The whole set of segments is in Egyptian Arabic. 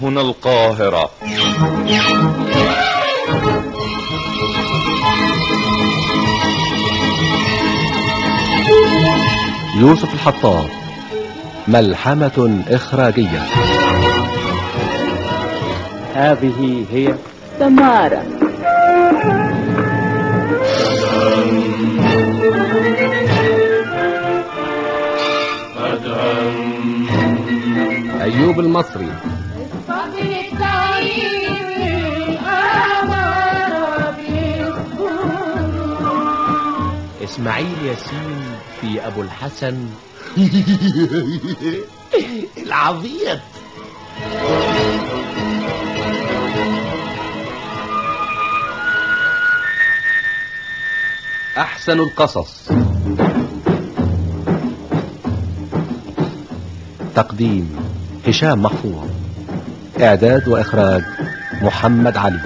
هنا القاهرة يوسف الحطاب ملحمة إخراجية هذه هي سمارة أيوب المصري إسماعيل ياسين في أبو الحسن العبيط أحسن القصص تقديم هشام محفوظ إعداد وإخراج محمد علي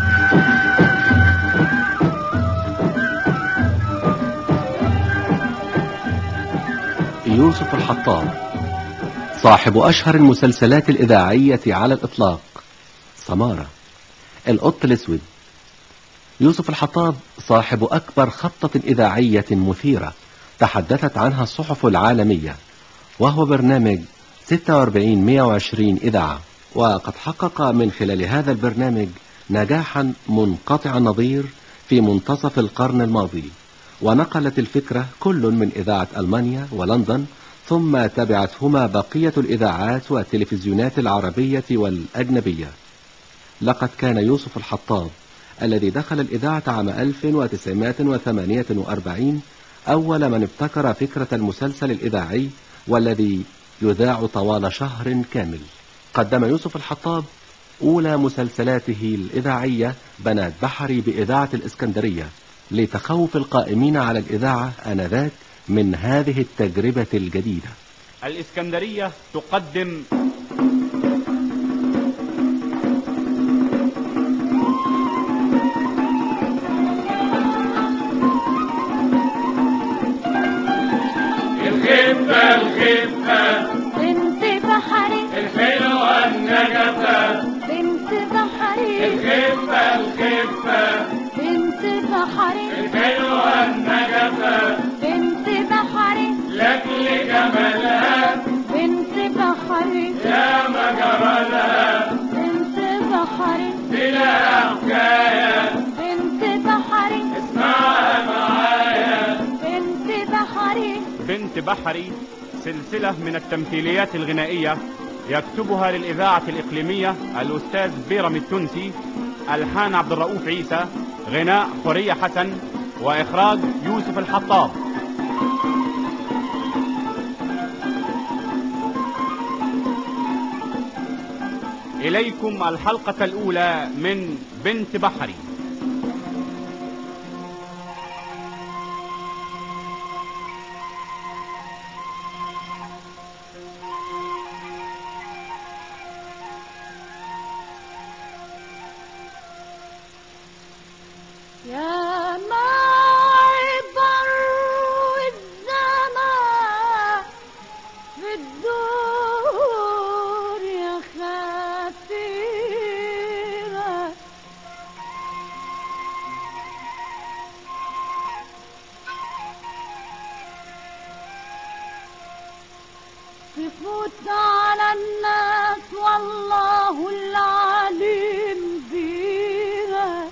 يوسف الحطاب صاحب أشهر المسلسلات الإذاعية على الإطلاق سمارة القط الأسود يوسف الحطاب صاحب أكبر خطة إذاعية مثيرة تحدثت عنها الصحف العالمية وهو برنامج 46120 إذاعة وقد حقق من خلال هذا البرنامج نجاحا منقطع النظير في منتصف القرن الماضي ونقلت الفكرة كل من إذاعة ألمانيا ولندن ثم تبعتهما بقية الإذاعات والتلفزيونات العربية والأجنبية لقد كان يوسف الحطاب الذي دخل الإذاعة عام 1948 أول من ابتكر فكرة المسلسل الإذاعي والذي يذاع طوال شهر كامل قدم يوسف الحطاب أولى مسلسلاته الإذاعية بنات بحري بإذاعة الإسكندرية لتخوف القائمين على الإذاعة آنذاك من هذه التجربة الجديدة الإسكندرية تقدم الخفة الخفة بنت بحري الحلوة النجفة بنت بحري الخفة الخفة بنت بحري الحلوة النجفة بنت بحري لأجل جمالها بنت بحري يا ما جرالها بنت بحري بلا حكاية بنت بحري اسمعها معايا بنت بحري بنت بحري سلسلة من التمثيليات الغنائية يكتبها للإذاعة الإقليمية الأستاذ بيرم التونسي ألحان عبد الرؤوف عيسى غناء حورية حسن وإخراج يوسف الحطاب إليكم الحلقة الأولى من بنت بحري يا ما عبر الزمان في الدور يا خفيرة تفوت على الناس والله العليم بيها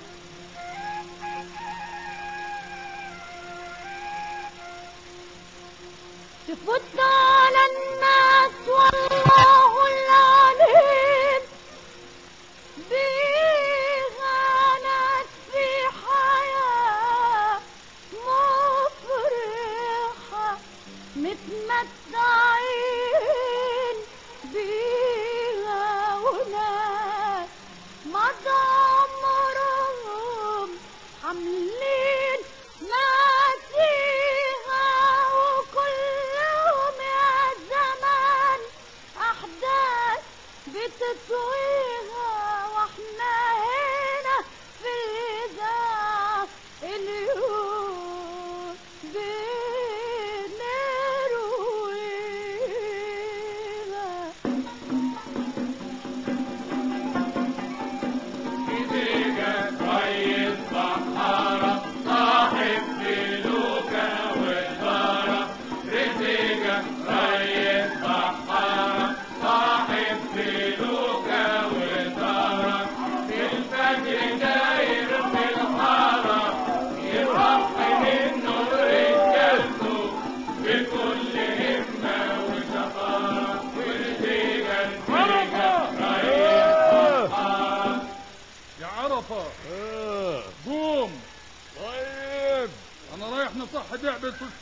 تفوت على الناس والله العليم بيها ناس في حياة مفرحة متمتعين بيها وناس مضى عمرهم حاملين ما فيها وكلهم يا زمان أحداث بتطويها واحنا هنا في الإذاعة اليوم بنرويها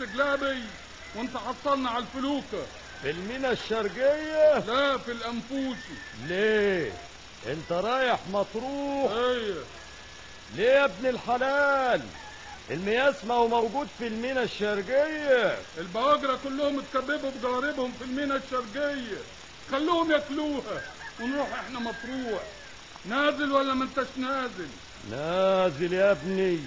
سجلابي وانت حصلنا على الفلوكة في المينا الشرقية لا في الأنفوسي ليه انت رايح مطروح ايه ليه يا ابن الحلال المياس ما هو موجود في المينا الشرقية البواجرة كلهم اتكببوا بجواربهم في المينا الشرقية خلوهم ياكلوها ونروح احنا مطروح نازل ولا ما انتش نازل نازل يا ابني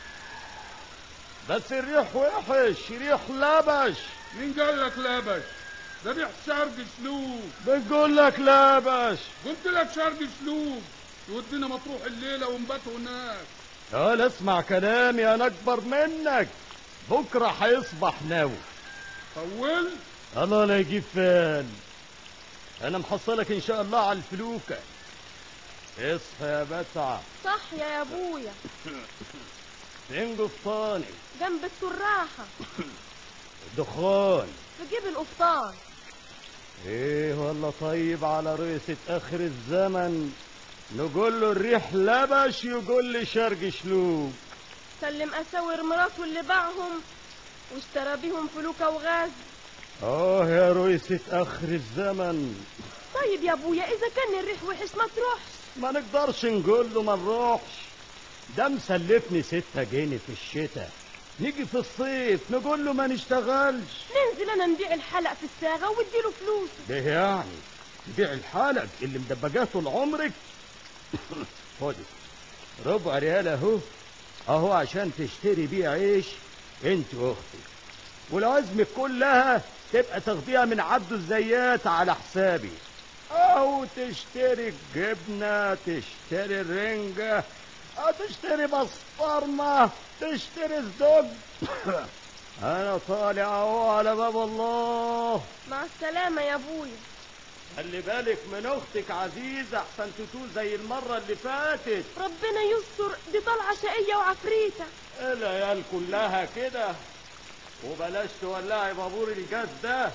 بس الريح وحش ريح لبش مين قال لك لابش ده ريح شرق سلوك بنقول لك لبش قلت لك شرق سلوك يودينا مطروح الليلة ونبات هناك قال اسمع كلامي انا اكبر منك بكره هيصبح ناوي طول الله لا يجيب فال انا محصلك ان شاء الله على الفلوكه اصحى يا بتعه صح يا ابويا فين قفطاني جنب التراحة الدخان في جيب القفطان ايه والله طيب على رئيسة اخر الزمن نقول له الريح لبش يقول لي شرق شلوك سلم اساور مراته اللي باعهم واشترى بيهم فلوكة وغاز اه يا رئيسة اخر الزمن طيب يا ابويا اذا كان الريح وحش ما تروحش ما نقدرش نقول له ما نروحش ده مسلفني ستة جنيه في الشتاء نيجي في الصيف نقول له ما نشتغلش ننزل انا نبيع الحلق في الساغة واديله فلوس ده يعني تبيع الحلق اللي مدبجاه طول عمرك خدي ربع ريال اهو اهو عشان تشتري بيه عيش انت واختك والعزم كلها تبقى تاخديها من عبده الزيات على حسابي او تشتري الجبنه تشتري الرنجه او تشتري بسطرمه تشتري الزوج انا طالع اهو على باب الله مع السلامة يا ابويا خلي بالك من اختك عزيزه احسن تتوه زي المره اللي فاتت ربنا يستر دي طالعة شقية وعفريتة العيال كلها كده وبلاش تولعي بابور الجاز ده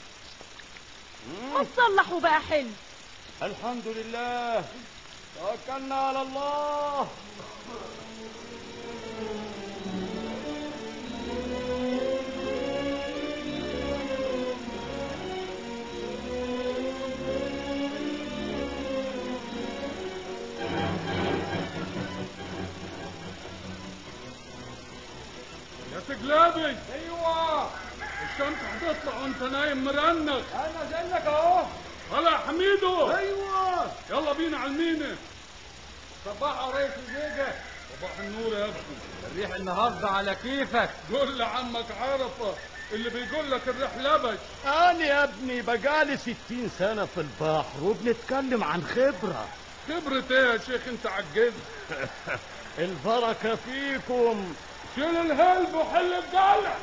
ما تصلحوا بقى حلو الحمد لله توكلنا على الله يا سجلابي ايوه الشمس هتطلع وانت نايم مرنك انا زلك اهو هلا يا حميدو ايوه يلا بينا على المينا صباح يا ريس الزيجه صباح النور يا ابني الريح النهارده على كيفك قول لعمك عرفه اللي بيقول لك الريح لبش انا يا ابني بقالي ستين سنه في البحر وبنتكلم عن خبره خبرة ايه يا شيخ انت عجزت البركه فيكم شيل الهلب وحل القلع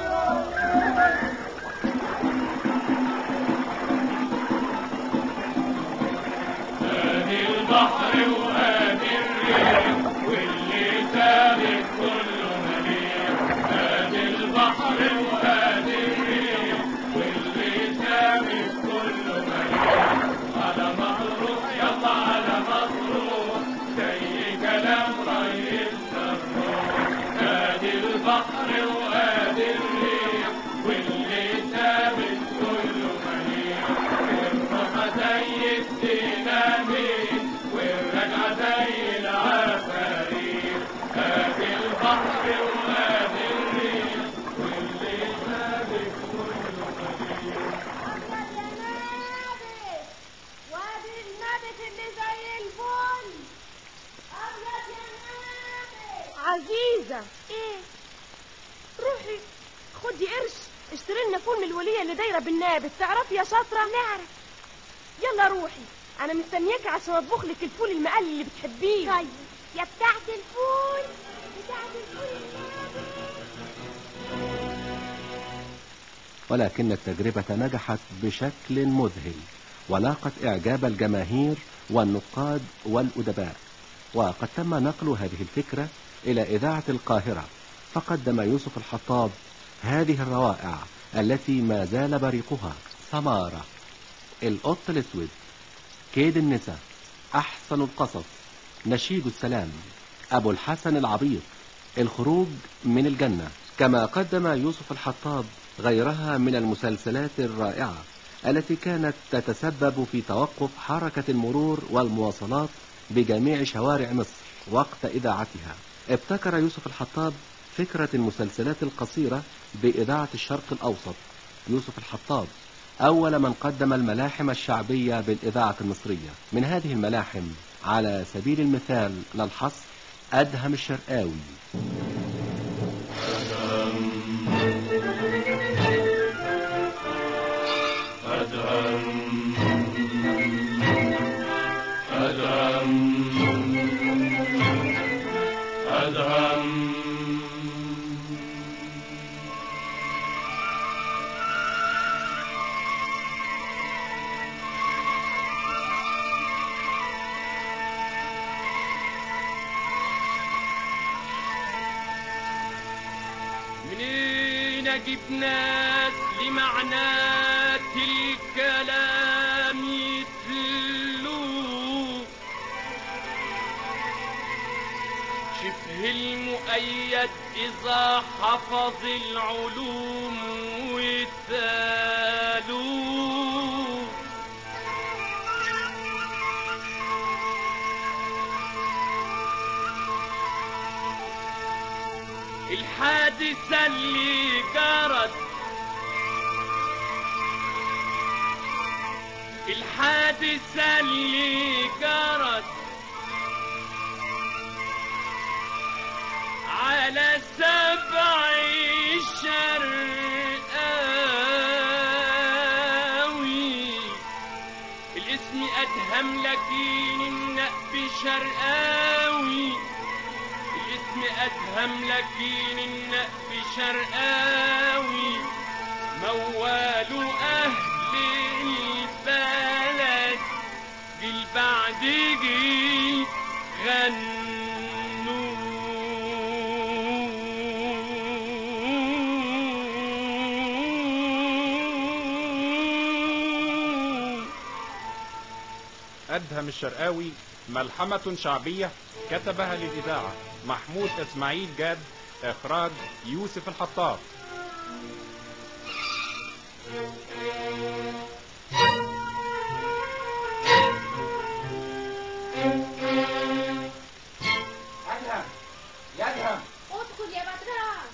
ادي البحر وادي الريح واللي سابق كله مليح ادي البحر وادي الريح واللي سابق كله مليح على مطروح يلا على مطروح زي كلام ريس الروح ادي البحر وادي الريح واللي سابق كله مليح الروح زي الديناميت والرجعة زي العفاريت ادي البحر وادي الريح واللي سابق كله مليح أبيض يا نابت وادي النبت اللي زي الفل أبيض يا نابت عزيزة ايه روحي خدي قرش اشتري لنا فول من الولية اللي دايرة بالنابت تعرفي يا شاطرة نعرف يلا روحي انا مستنياكي عشان اطبخ لك الفول المقلي اللي بتحبيه طيب يا بتاعت الفول بتاعت الفول النابت ولكن التجربة نجحت بشكل مذهل ولاقت إعجاب الجماهير والنقاد والأدباء وقد تم نقل هذه الفكرة إلى إذاعة القاهرة فقدم يوسف الحطاب هذه الروائع التي ما زال بريقها سمارة القط الأسود كيد النساء أحسن القصص نشيد السلام أبو الحسن العبيط الخروج من الجنة كما قدم يوسف الحطاب غيرها من المسلسلات الرائعة التي كانت تتسبب في توقف حركة المرور والمواصلات بجميع شوارع مصر وقت إذاعتها ابتكر يوسف الحطاب فكرة المسلسلات القصيرة بإذاعة الشرق الأوسط يوسف الحطاب أول من قدم الملاحم الشعبية بالإذاعة المصرية من هذه الملاحم على سبيل المثال للحصر أدهم الشرقاوي أدهم أدهم أدهم منين اجيب ناس لمعنات الكلام يتلو شبه المؤيد اذا حفظ العلوم وتالو الحادثة اللي جرت الحادثة اللي جرت على سبع شرقاوي الاسم أدهم لكن النقب شرقاوي الاسم أدهم لكن النقب شرقاوي موال أهل البلد جيل بعد جيل غنوا أدهم الشرقاوي ملحمة شعبية كتبها للإذاعة محمود إسماعيل جاد إخراج يوسف الحطاب أدهم يا أدهم ادخل يا بدران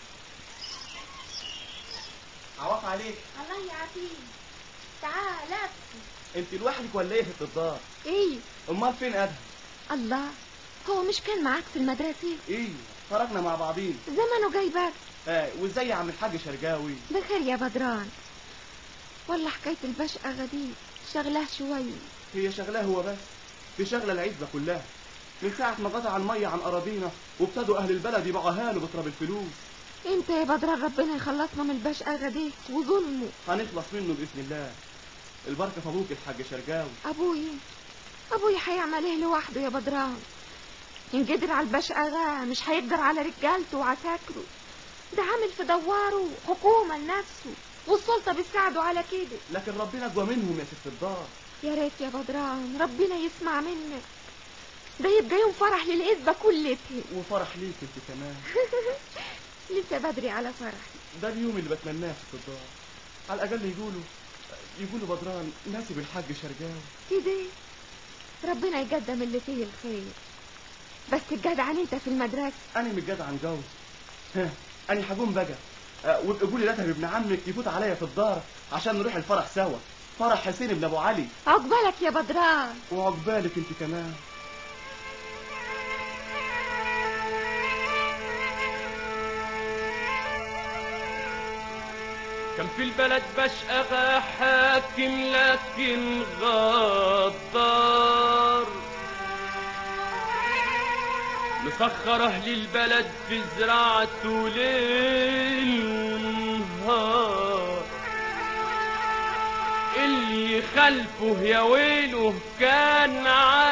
عوض عليك الله يعافيك تعال ابكي انت لوحدك ولا ايه في الدار ايه امال فين ادهم الله هو مش كان معاك في المدرسة ايه خرجنا مع بعضين زمنه جايبك آه وازاي يا عم الحاج شرقاوي بخير يا بدران والله حكاية البشقة غدي شغلاه شوي هي شغلاه هو بس دي شغله العزبه كلها من ساعه ما قطع الميه عن اراضينا وابتدوا اهل البلد يبيعوها له بتراب الفلوس انت يا بدران ربنا يخلصنا من البشقة غدي وظلمه هنخلص منه باذن الله البركه في ابوك الحاج شرقاوي ابوي ابوي هيعمل ايه لوحده يا بدران ان قدر على البشقة غا مش هيقدر على رجالته وعساكره ده عامل في دواره حكومة لنفسه والسلطة بتساعده على كده لكن ربنا اقوى منهم يا ست الدار يا ريت يا بدران ربنا يسمع منك ده يبقى يوم فرح للعزبة كلتها وفرح ليك انت كمان لسه بدري على فرحي ده اليوم اللي بتمناه يا ست الدار على الاقل يقولوا يقولوا بدران ناسب الحاج شرقاوي كده ربنا يقدم اللي فيه الخير بس الجدعان انت في المدرسة انا متجدع عن جو ها انا هقوم بقى أه، وابقى قولي لاتها ابن عمك يفوت عليا في الدار عشان نروح الفرح سوا فرح حسين ابن ابو علي عقبالك يا بدران وعقبالك انت كمان كان في البلد بشقى حاكم لكن غدار مسخر اهل البلد في زراعته ليل ونهار اللي خلفه يا ويله كان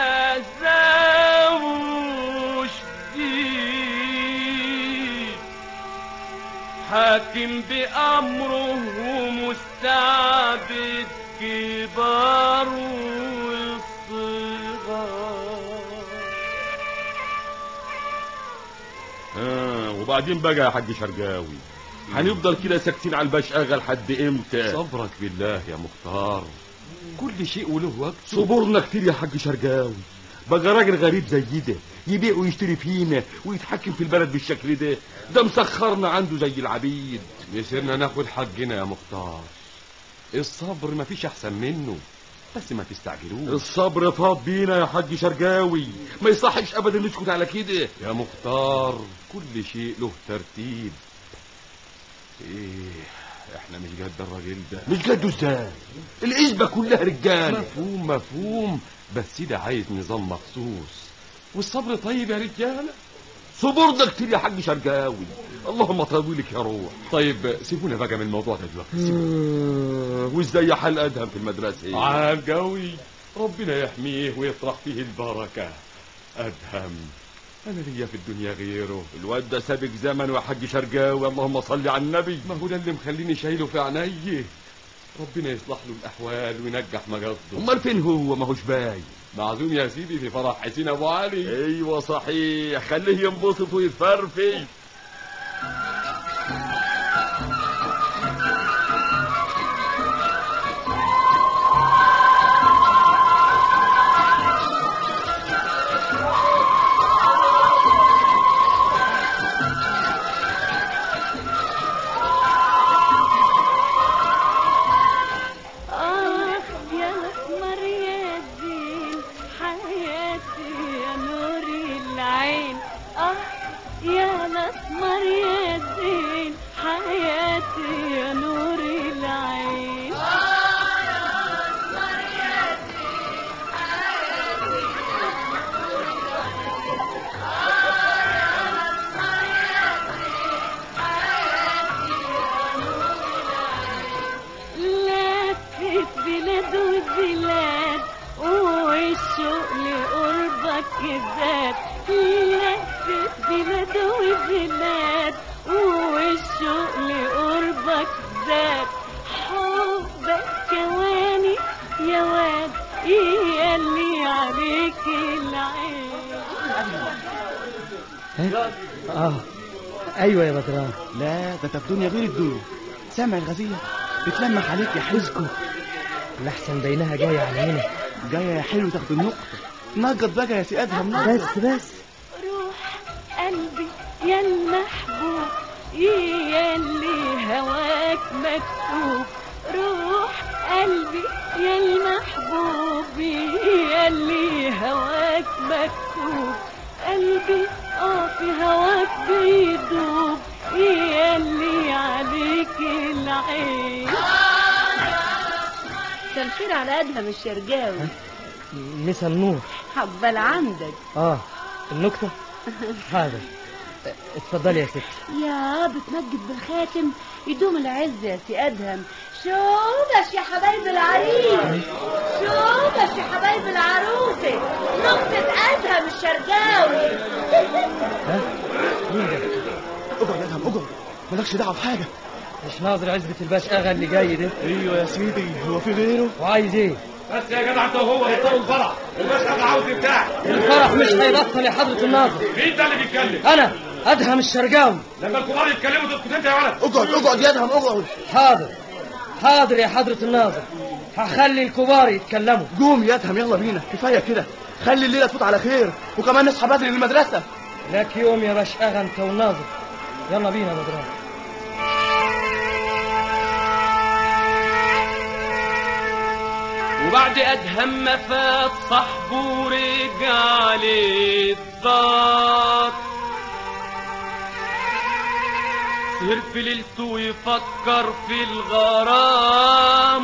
عذابه شديد حاكم بأمره ومستعبد كبار والصغار آه وبعدين بقى يا حاج شرقاوي هنفضل كده ساكتين على البشقاغة لحد امتى صبرك بالله يا مختار كل شيء وله وقت صبرنا كتير يا حاج شرقاوي بقى راجل غريب زي ده يبيع ويشتري فينا ويتحكم في البلد بالشكل ده ده مسخرنا عنده زي العبيد مسيرنا ناخد حقنا يا مختار الصبر مفيش احسن منه بس ما تستعجلوش الصبر فاض بينا يا حاج شرقاوي ما يصحش ابدا نسكت على كده يا مختار كل شيء له ترتيب ايه احنا مش قد الراجل ده مش قده ازاي العزبه كلها رجاله مفهوم مفهوم بس ده عايز نظام مخصوص والصبر طيب يا رجاله صبرنا كتير يا حاج شرقاوي اللهم طولك يا روح طيب سيبونا بقى من الموضوع ده دلوقتي وازاي حال ادهم في المدرسه عال قوي ربنا يحميه ويطرح فيه البركه ادهم انا ليا في الدنيا غيره الواد ده سابق زمن يا حاج شرقاوي اللهم صل على النبي ما هو ده اللي مخليني شايله في عينيه ربنا يصلح له الاحوال وينجح مقصده امال فين هو ما هوش باين معزوم يا سيدي في فرح حسين ابو علي ايوه صحيح خليه ينبسط ويتفرفش كذاب لفت بلاد وبلاد والشوق لقربك زاد حبك كواني يا واد يلي عليك العين اه ايوه يا بدران لا ده تبدوني غير الدنيا سامع الغزية بتلمح عليك يا حزكو لحسن بينها جاية على هنا جاية يا حلو تاخد النقطة نجد بقى يا سي ادهم نجد بس بس روح قلبي يا المحبوب يلي هواك مكتوب روح قلبي يا المحبوب يلي هواك مكتوب قلبي اه في هواك بيدوب يلي عليك العين تمشير على ادهم الشرقاوي مسا النور حبال عندك اه النكتة حاضر اتفضلي يا ست يا بتمجد بالخاتم يدوم العز يا سي ادهم شوبش يا حبايب العريس شوبش يا حبايب العروسة نقطة ادهم الشرقاوي ها مين ده اقعد يا ادهم اقعد مالكش دعوة بحاجة مش ناظر عزبة الباشا اللي جاي ده ايوه يا سيدي هو في غيره وعايز ايه بس يا جدع انت وهو بطلوا الفرح والمشهد عاوز بتاعك الفرح مش هيبطل يا حضرة الناظر مين ده اللي بيتكلم انا ادهم الشرقاوي لما الكبار يتكلموا تسكت انت يا ولد اقعد اقعد يا ادهم اقعد حاضر حاضر يا حضرة الناظر هخلي الكبار يتكلموا قوم يا ادهم يلا بينا كفاية كده خلي الليلة تفوت على خير وكمان نصحى بدري للمدرسة لك يوم يا باش اغا انت والناظر يلا بينا بدران وبعد أدهم ما فات صاحبه رجع للدار سهر في ليلته ويفكر في الغرام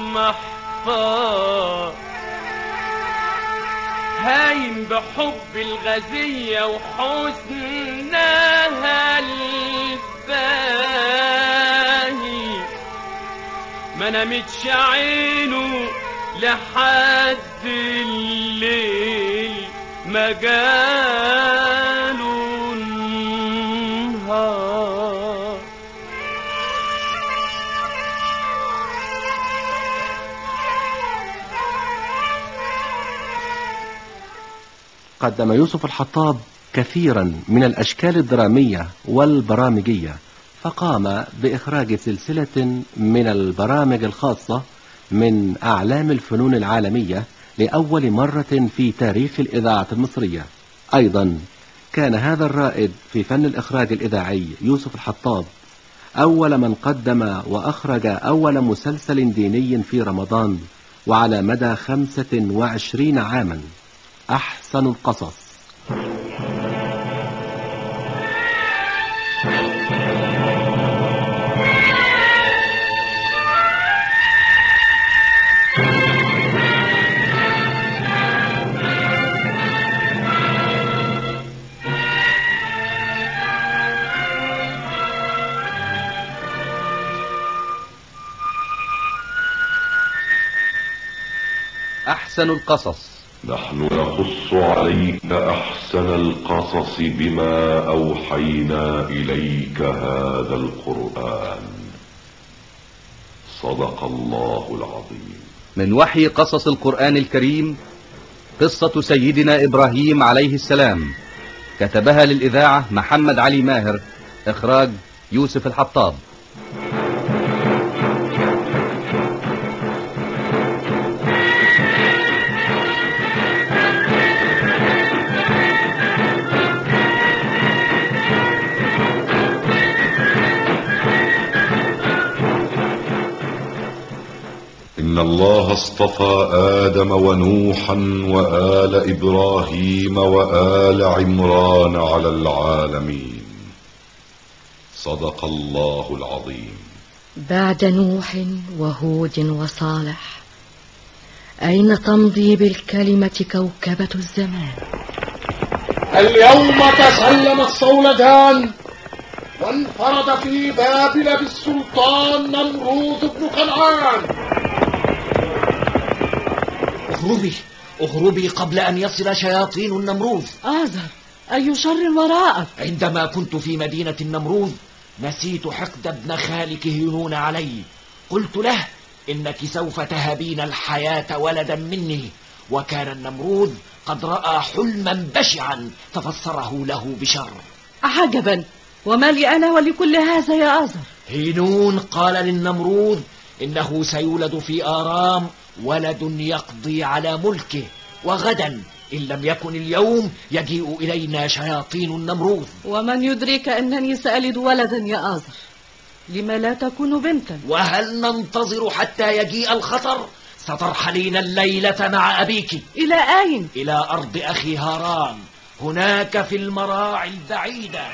محفار هايم بحب الغزية وحسنها الباهي ما نامتش عينه لحد الليل ما جاله النهار قدم يوسف الحطاب كثيرا من الأشكال الدرامية والبرامجية فقام بإخراج سلسلة من البرامج الخاصة من أعلام الفنون العالمية لأول مرة في تاريخ الإذاعة المصرية أيضا كان هذا الرائد في فن الإخراج الإذاعي يوسف الحطاب أول من قدم وأخرج أول مسلسل ديني في رمضان وعلى مدى خمسة وعشرين عاما أحسن القصص أحسن القصص نحن نقص عليك أحسن القصص بما أوحينا إليك هذا القرآن صدق الله العظيم من وحي قصص القرآن الكريم قصة سيدنا إبراهيم عليه السلام كتبها للإذاعة محمد علي ماهر إخراج يوسف الحطاب إن الله اصطفى آدم ونوحا وآل إبراهيم وآل عمران على العالمين صدق الله العظيم بعد نوح وهود وصالح أين تمضي بالكلمة كوكبة الزمان اليوم تسلم الصولجان وانفرد في بابل بالسلطان نمروذ بن كنعان اهربي اهربي قبل أن يصل شياطين النمروذ آذر أي شر وراءك عندما كنت في مدينة النمروذ نسيت حقد ابن خالك هنون علي قلت له إنك سوف تهبين الحياة ولدا مني وكان النمروذ قد رأى حلما بشعا ففسره له بشر عجبا وما لي أنا ولكل هذا يا آذر هينون قال للنمروذ إنه سيولد في آرام ولد يقضي على ملكه وغدا إن لم يكن اليوم يجيء إلينا شياطين النمروذ ومن يدريك أنني سألد ولدا يا آذر لما لا تكون بنتا وهل ننتظر حتى يجيء الخطر سترحلين الليلة مع أبيك إلى أين؟ إلى أرض أخي هاران هناك في المراعي البعيدة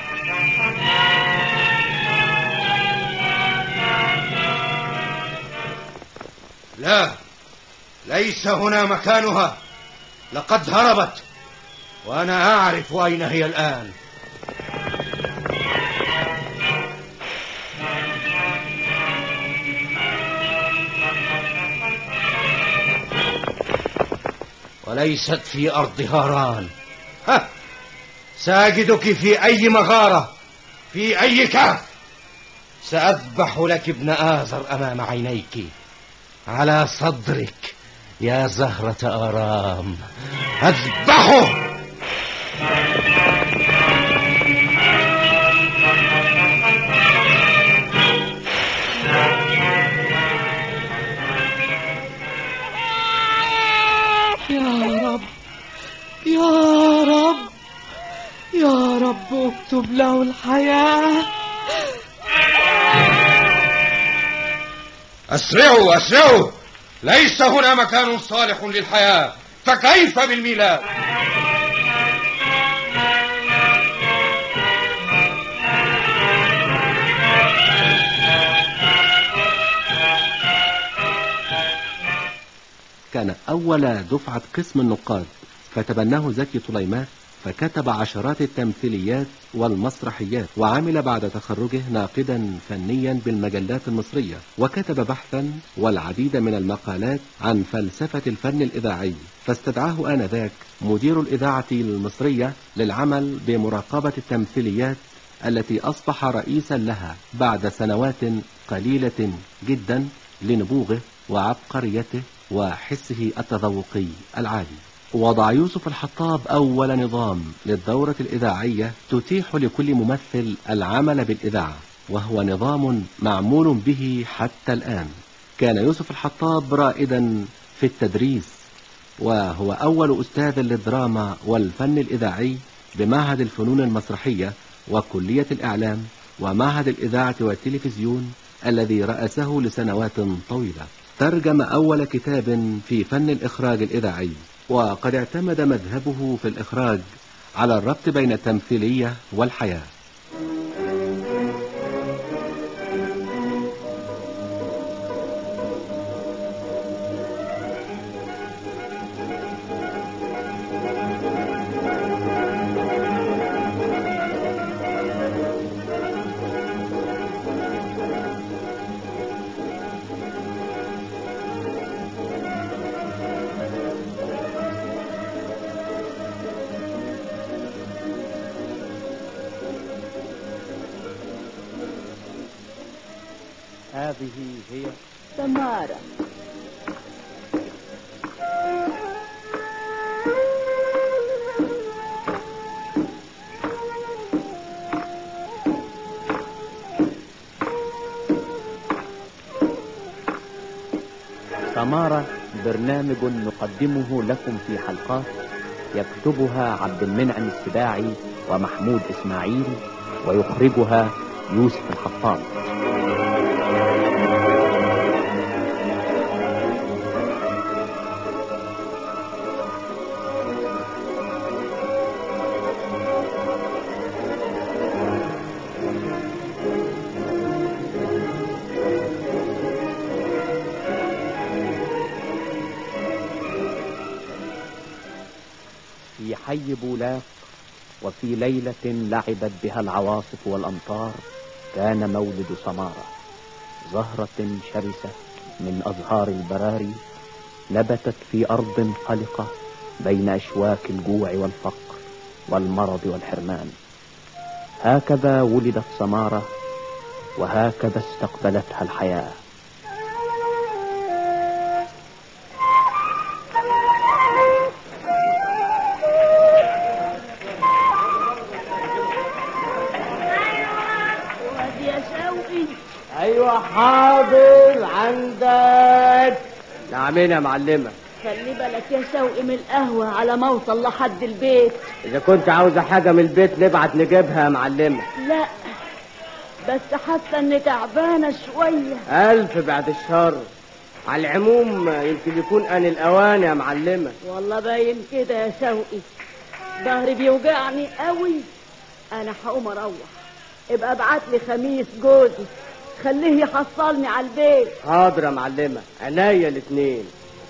لا ليس هنا مكانها لقد هربت وأنا أعرف أين هي الآن وليست في أرض هاران ها ساجدك في أي مغارة في أي كهف سأذبح لك ابن آزر أمام عينيك على صدرك يا زهرة آرام أذبحه يا رب يا رب يا رب اكتب له الحياة أسرعوا أسرعوا ليس هنا مكان صالح للحياة فكيف بالميلاد كان أول دفعة قسم النقاد فتبناه زكي طليمات فكتب عشرات التمثيليات والمسرحيات وعمل بعد تخرجه ناقدا فنيا بالمجلات المصرية وكتب بحثا والعديد من المقالات عن فلسفة الفن الإذاعي فاستدعاه آنذاك مدير الإذاعة المصرية للعمل بمراقبة التمثيليات التي أصبح رئيسا لها بعد سنوات قليلة جدا لنبوغه وعبقريته وحسه التذوقي العالي وضع يوسف الحطاب أول نظام للدورة الإذاعية تتيح لكل ممثل العمل بالإذاعة وهو نظام معمول به حتى الآن كان يوسف الحطاب رائدا في التدريس وهو أول أستاذ للدراما والفن الإذاعي بمعهد الفنون المسرحية وكلية الإعلام ومعهد الإذاعة والتلفزيون الذي رأسه لسنوات طويلة ترجم أول كتاب في فن الإخراج الإذاعي وقد اعتمد مذهبه في الإخراج على الربط بين التمثيلية والحياة هذه هي سمارة سمارة برنامج نقدمه لكم في حلقات يكتبها عبد المنعم السباعي ومحمود إسماعيل ويخرجها يوسف الحطاب في حي بولاق وفي ليلة لعبت بها العواصف والأمطار كان مولد سمارة زهرة شرسة من أزهار البراري نبتت في أرض قلقة بين أشواك الجوع والفقر والمرض والحرمان هكذا ولدت سمارة وهكذا استقبلتها الحياه وادي يا شوقي ايوه حاضر عندك نعمين يا معلمة خلي بالك يا شوقي من القهوة على ما اوصل لحد البيت اذا كنت عاوزة حاجة من البيت نبعت نجيبها يا معلمة لا بس حاسة اني تعبانة شوية الف بعد الشر على العموم يمكن يكون ان الاوان يا معلمة والله باين كده يا شوقي ظهري بيوجعني قوي انا هقوم اروح ابقى ابعت لي خميس جوزي خليه يحصلني على البيت حاضر يا معلمة عينيا الاتنين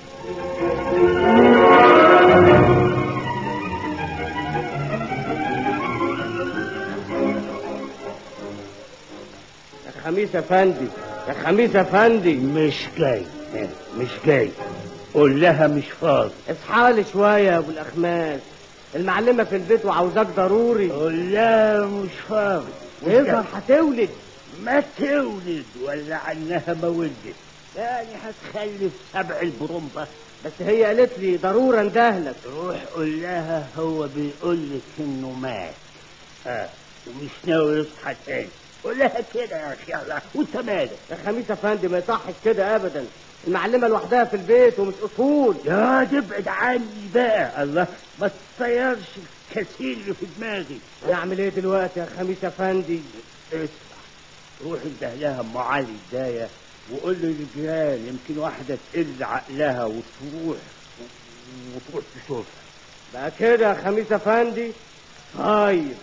يا خميس يا فندي يا خميس يا فندي مش جاي مش جاي قول لها مش فاضي اصحالي شوية يا ابو الاخماس المعلمة في البيت وعاوزاك ضروري قول لها مش فاضي مش يظهر جاي. هتولد ما تولد ولا عنها ما ولدت يعني هتخلف سبع البرمبة بس هي قالت لي ضرورة اندهلك روح قول لها هو بيقول لك انه مات اه ومش ناوي يصحى تاني قول لها كده يا اخي الله وانت مالك يا خميس يا فندم ما يصحش كده ابدا المعلمة لوحدها في البيت ومش اصول يا تبعد عني بقى الله ما تطيرش الكثير اللي في دماغي انا اعمل ايه دلوقتي يا خميس يا فندي اسمع روح انده لها ام علي الدايه وقول له للجيران يمكن واحده تقل عقلها وتروح وتروح تشوفها بقى كده يا خميس يا فندي طيب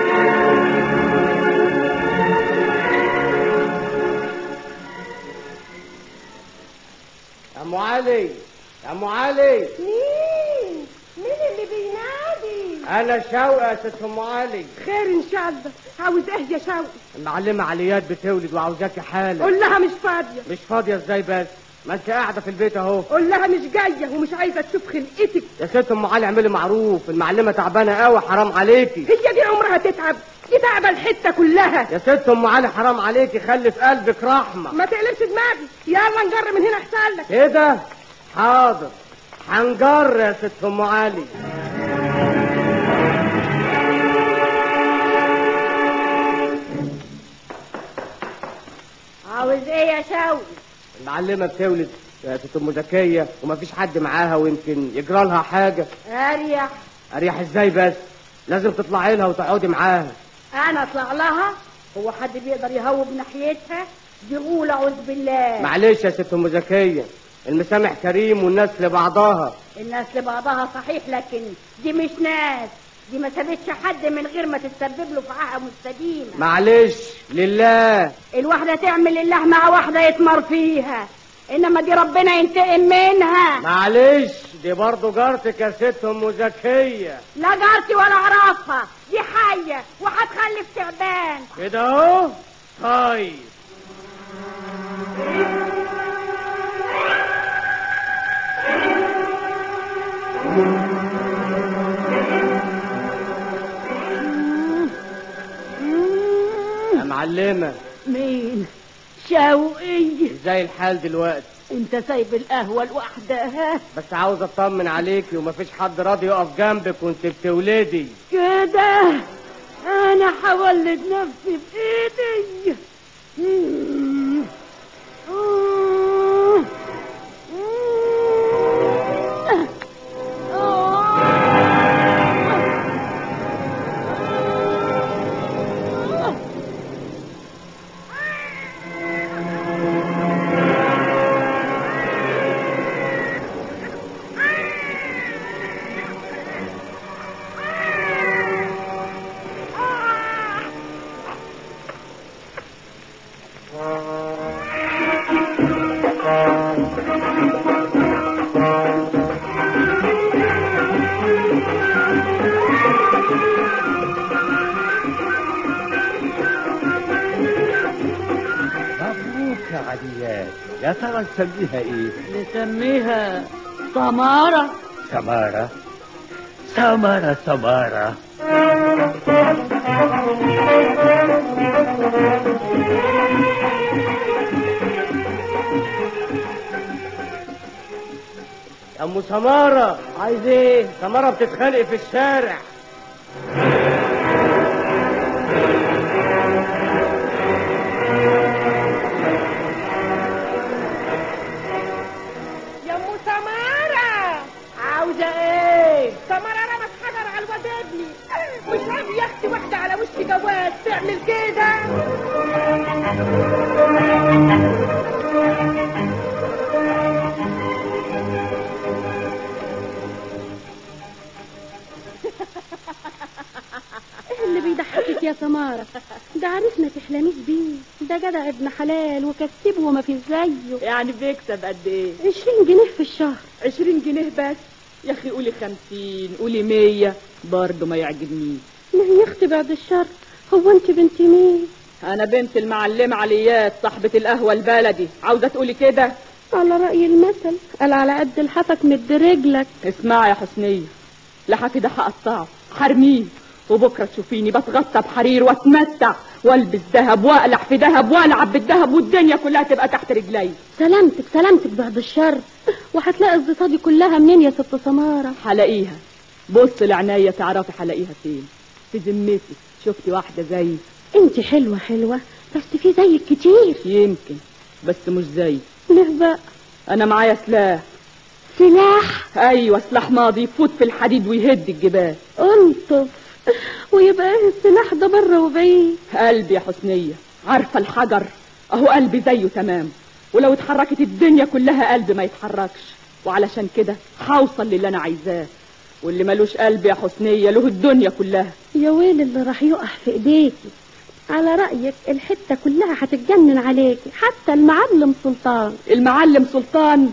يا ام علي يا ام علي مين مين اللي بينادي انا شوقي يا ست ام علي خير ان شاء الله عاوز ايه يا شوقي المعلمة عليات بتولد وعاوزاكي حالا قول لها مش فاضيه مش فاضية ازاي بس ما انت قاعدة في البيت اهو قول لها مش جايه ومش عايزه تشوف خلقتك يا ست ام علي اعملي معروف المعلمة تعبانة قوي حرام عليكي هي دي عمرها تتعب دي تعبه الحته كلها يا ست ام علي حرام عليكي خلي في قلبك رحمة ما تقلبش دماغي يلا نجر من هنا احسن لك ايه ده حاضر هنجر يا ست ام علي معلمة بتولد يا ست ام زكية ومفيش حد معاها ويمكن يجرى لها حاجة اريح اريح ازاي بس لازم تطلعي لها وتقعدي معاها انا اطلع لها هو حد بيقدر يهوب ناحيتها دي غولة اعوذ بالله معلش يا ست ام زكية المسامح كريم والناس لبعضها الناس لبعضها صحيح لكن دي مش ناس دي ما سابتش حد من غير ما تتسبب له في عاهه مستديمه معلش لله الواحده تعمل الله مع واحده يتمر فيها انما دي ربنا ينتقم منها معلش دي برضه جارتك يا ست ام زكية لا جارتي ولا اعرفها دي حيه وهتخلف تعبان كده اهو طيب يا معلمة مين شوقي ازاي الحال دلوقتي انت سايب القهوه لوحدها بس عاوز اطمن عليكي ومفيش حد راضي يقف جنبك وانت بتولدي كده انا هولد نفسي بايدي مم. آه. مبروك يا عليات يا ترى نسميها ايه نسميها سمارة سمارة سمارة سمارة يا ام سمارة عايز ايه سمارة بتتخانق في الشارع يا ام سمارة عاوزة ايه سمارة رمت حجر على الواد ابني مش راضي يا اختي واحدة على وش جواز تعمل كده ايه اللي بيضحكك يا سمارة ده عرفنا تحلميش بيه ده جدع ابن حلال وكسبه وما فيش زيه يعني بيكسب قد ايه عشرين جنيه في الشهر عشرين جنيه بس يا اخي قولي خمسين قولي مية برضه ما يعجبنيش ما هي اختي بعد الشر هو انت بنت مين انا بنت المعلمة عليات صاحبة القهوة البلدي عاوزة تقولي كده على رأي المثل قال على قد لحافك مد رجلك اسمعي يا حسنية لحافي ده هقطعه حرميه وبكرة تشوفيني بتغطى بحرير واتمتع والبس ذهب واقلع في ذهب والعب بالذهب والدنيا كلها تبقى تحت رجلي سلامتك سلامتك بعد الشر وهتلاقي الزيطة دي كلها منين يا ست سمارة هلاقيها بص لعناية تعرفي هلاقيها فين في ذمتك شفتي واحدة زيي انت حلوة حلوة بس في زيك كتير يمكن بس مش زي ليه بقى انا معايا سلاح سلاح ايوه سلاح ماضي يفوت في الحديد ويهد الجبال انطف ويبقى ايه السلاح ده بره وبعيد قلبي يا حسنية عارفة الحجر اهو قلبي زيه تمام ولو اتحركت الدنيا كلها قلبي ما يتحركش وعلشان كده هوصل للي انا عايزاه واللي ملوش قلب يا حسنية له الدنيا كلها يا ويل اللي راح يقع في ايديكي على رأيك الحتة كلها هتتجنن عليكي حتى المعلم سلطان المعلم سلطان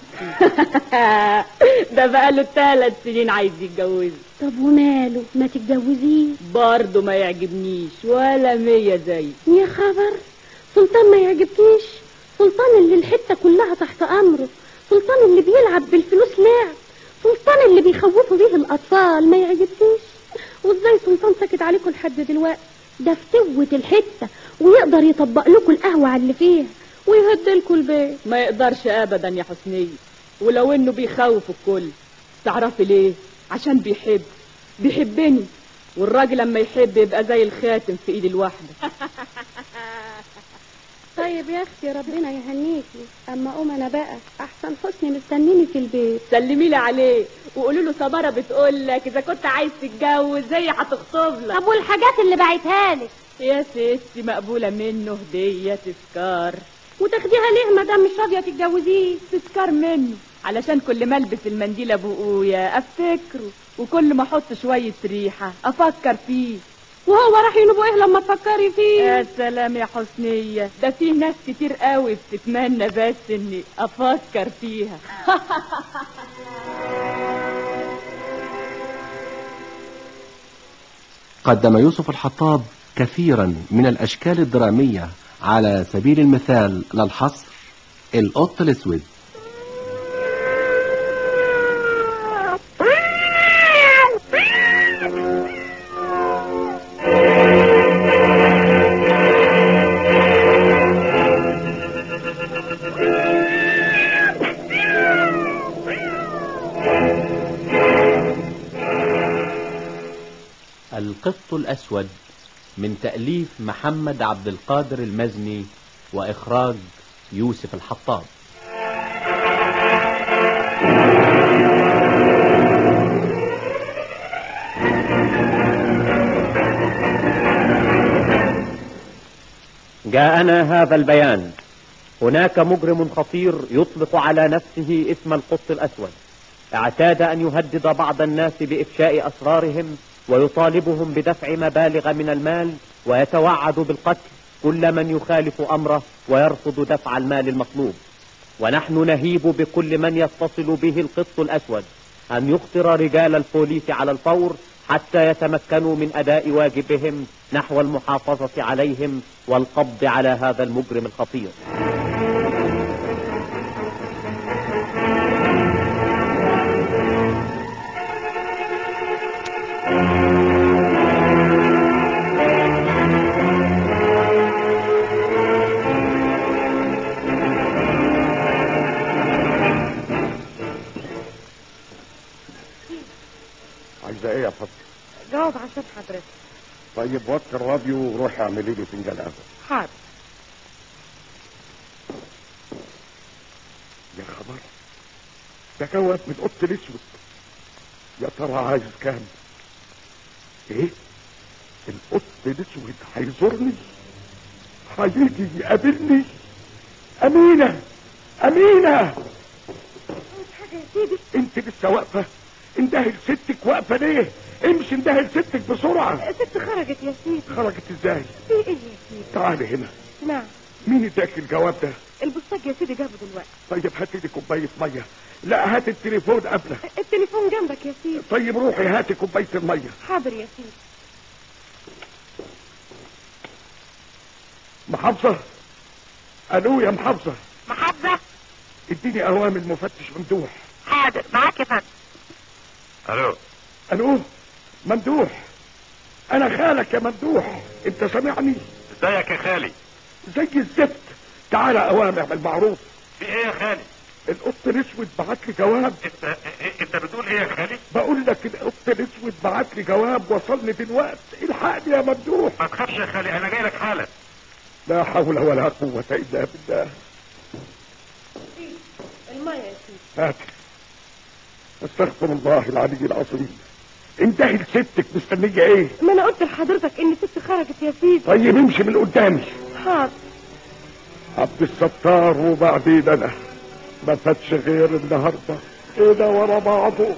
ده بقاله ثلاث سنين عايز يتجوز طب وماله ما تتجوزيه برضه ما يعجبنيش ولا مية زي يا خبر سلطان ما يعجبكيش سلطان اللي الحتة كلها تحت أمره سلطان اللي بيلعب بالفلوس لعب سلطان اللي بيخوفوا بيه الأطفال ما يعجبكيش وازاي سلطان ساكت عليكم لحد دلوقتي ده فتوة الحتة ويقدر يطبق لكم القهوة على اللي فيها ويهدلكم البيت ما يقدرش ابدا يا حسنية ولو انه بيخوف الكل تعرفي ليه عشان بيحب بيحبني والراجل لما يحب يبقى زي الخاتم في ايد الواحدة طيب طيب يا اختي ربنا يهنيكي اما قوم انا بقى احسن حسني مستنيني في البيت سلمي لي عليه وقولوا له سمره بتقول لك اذا كنت عايز تتجوز زي هتخطب لك طب والحاجات اللي بعتها لك يا ستي مقبوله منه هديه تذكار وتاخديها ليه ما دام مش راضيه تتجوزيه تذكار منه علشان كل ما البس المنديل ابو قويا افتكره وكل ما احط شويه ريحه افكر فيه وهو راح ينوبوا ايه لما تفكري فيه يا سلام يا حسنية ده في ناس كتير قوي بتتمنى بس اني افكر فيها قدم يوسف الحطاب كثيرا من الأشكال الدرامية على سبيل المثال للحصر القط الأسود القط الأسود من تأليف محمد عبد القادر المزني وإخراج يوسف الحطاب جاءنا هذا البيان هناك مجرم خطير يطلق على نفسه اسم القط الأسود اعتاد أن يهدد بعض الناس بإفشاء أسرارهم ويطالبهم بدفع مبالغ من المال ويتوعد بالقتل كل من يخالف أمره ويرفض دفع المال المطلوب ونحن نهيب بكل من يتصل به القط الأسود أن يخطر رجال البوليس على الفور حتى يتمكنوا من أداء واجبهم نحو المحافظة عليهم والقبض على هذا المجرم الخطير عايزة ايه يا فضل جواب عشان حضرتك طيب وطي الراديو وروحي اعملي لي فنجان قهوة حاضر يا خبر ده جواب من القط الاسود يا ترى عايز كام ايه القط الاسود هيزورني هيجي يقابلني امينه امينه حاجه يا سيدي انت لسه واقفه اندهل ستك واقفه ليه امشي اندهل ستك بسرعه ست خرجت يا سيدي خرجت ازاي في ايه يا سيدي تعالي هنا نعم مين اداك الجواب ده البوستاج يا سيدي جابه دلوقتي طيب هاتي لي كوبايه ميه لا هات التليفون قبله التليفون جنبك يا سيدي طيب روحي هاتي كوبايه الميه حاضر يا سيدي محافظه الو يا محافظه محافظه اديني اوامر المفتش ممدوح حاضر معاك يا فندم الو الو ممدوح انا خالك يا ممدوح انت سامعني ازيك يا خالي زي الزفت تعالى اوامر بالمعروف في ايه يا خالي القط الاسود بعت لي جواب انت انت بتقول ايه يا خالي بقول لك القط الاسود بعت لي جواب وصلني دلوقتي الحقني يا ممدوح ما تخافش يا خالي انا جاي لك حالا لا حول ولا قوة الا بالله الميه يا سيدي هات استغفر الله العلي العظيم انتهي لستك مستنية ايه ما انا قلت لحضرتك ان ست خرجت يا سيدي طيب امشي من قدامي حاضر عبد الستار وبعدين انا ما فاتش غير النهارده كده ورا بعضه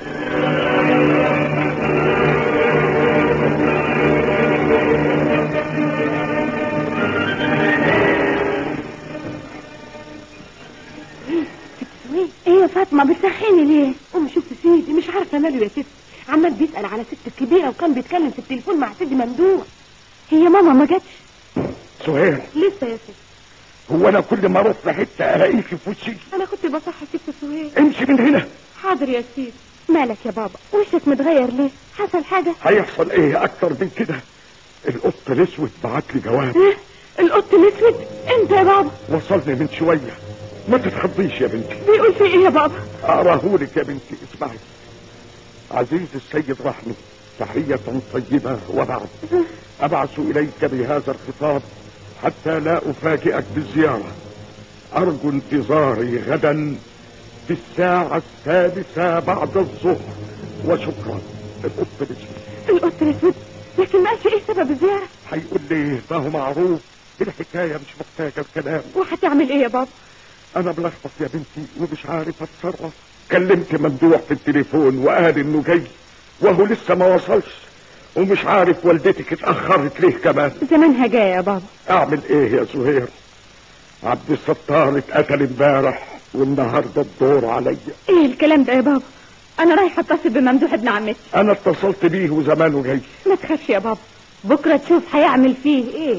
ايه يا فاطمه بتسخني ليه قوم شوف سيدي مش عارفه ماله يا ست عمال بيسال على ست الكبيره وكان بيتكلم في التليفون مع سيدي ممدوح هي ماما ما جاتش سهير لسه يا ست هو انا كل ما اروح في حته الاقيكي في وشي انا كنت بصحي ست سهير امشي من هنا حاضر يا سيدي مالك يا بابا وشك متغير ليه حصل حاجه هيحصل ايه اكتر من كده القط الاسود بعت لي جواب ايه القط الاسود انت يا بابا وصلني من شويه ما تتخضيش يا بنتي بيقول في ايه يا بابا اقراهولك يا بنتي اسمعي عزيز السيد رحمي تحية طيبة وبعد أبعث إليك بهذا الخطاب حتى لا أفاجئك بالزيارة أرجو انتظاري غدا في الساعة السادسة بعد الظهر وشكرا القط الاسود القط الاسود لكن ما قالش ايه سبب الزيارة هيقول لي ما هو معروف الحكاية مش محتاجة الكلام وهتعمل ايه يا بابا أنا ملخبط يا بنتي ومش عارف أتصرف كلمت ممدوح في التليفون وقال إنه جاي وهو لسه ما وصلش ومش عارف والدتك اتأخرت ليه كمان زمانها جاية يا بابا أعمل إيه يا زهير عبد الستار اتقتل امبارح والنهارده الدور عليا ايه الكلام ده يا بابا انا رايحة اتصل بممدوح ابن عمتي أنا اتصلت بيه وزمانه جاي ما تخافش يا بابا بكرة تشوف هيعمل فيه ايه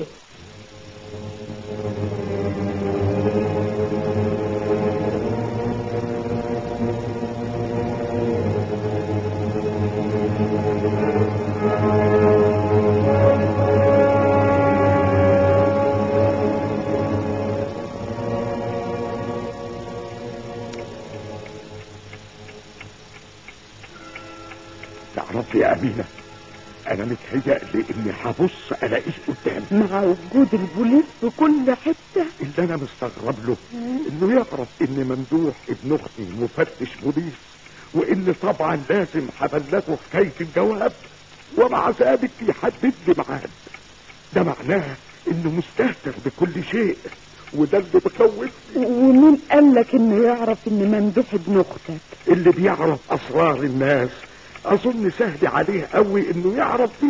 تعرفي يا أمينة أنا متهيألي إني هبص ألاقيه قدامي مع وجود البوليس في كل حتة اللي أنا مستغرب له إنه يعرف إن ممدوح ابن أختي مفتش بوليس وإن طبعا لازم هبلغه حكاية الجواب ومع ذلك يحدد لي ميعاد ده معناه إنه مستهتر بكل شيء وده اللي بخوفني ومين قال لك انه يعرف ان ممدوح ابن اختك اللي بيعرف أسرار الناس أظن سهل عليه قوي إنه يعرف دي